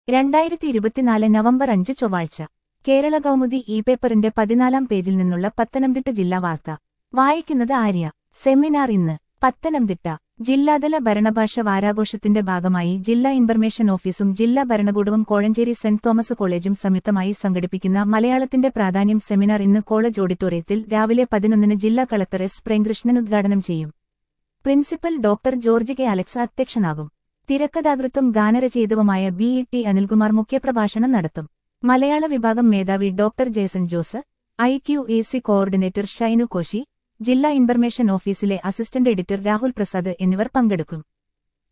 രണ്ടായിരത്തി ഇരുപത്തിനാല് നവംബർ അഞ്ച് ചൊവ്വാഴ്ച കേരള കൗമുദി ഇ പേപ്പറിന്റെ പതിനാലാം പേജിൽ നിന്നുള്ള പത്തനംതിട്ട ജില്ലാ വാർത്ത വായിക്കുന്നത് ആര്യ സെമിനാർ ഇന്ന് പത്തനംതിട്ട ജില്ലാതല ഭരണഭാഷ വാരാഘോഷത്തിന്റെ ഭാഗമായി ജില്ലാ ഇൻഫർമേഷൻ ഓഫീസും ജില്ലാ ഭരണകൂടവും കോഴഞ്ചേരി സെന്റ് തോമസ് കോളേജും സംയുക്തമായി സംഘടിപ്പിക്കുന്ന മലയാളത്തിന്റെ പ്രാധാന്യം സെമിനാർ ഇന്ന് കോളേജ് ഓഡിറ്റോറിയത്തിൽ രാവിലെ പതിനൊന്നിന് ജില്ലാ കളക്ടർ എസ് പ്രേംകൃഷ്ണൻ ഉദ്ഘാടനം ചെയ്യും principal doctor George K Alex അധ്യക്ഷനാകും തിരക്കഥാകൃത്തും ഗാനരചയിതാവുമായ ബി ഇ ടി അനിൽകുമാർ മുഖ്യപ്രഭാഷണം നടത്തും മലയാള വിഭാഗം മേധാവി doctor Jason Jose I Q A C coordinator Shinu Koshy ജില്ലാ ഇൻഫർമേഷൻ ഓഫീസിലെ അസിസ്റ്റന്റ് എഡിറ്റർ രാഹുൽ പ്രസാദ് എന്നിവർ പങ്കെടുക്കും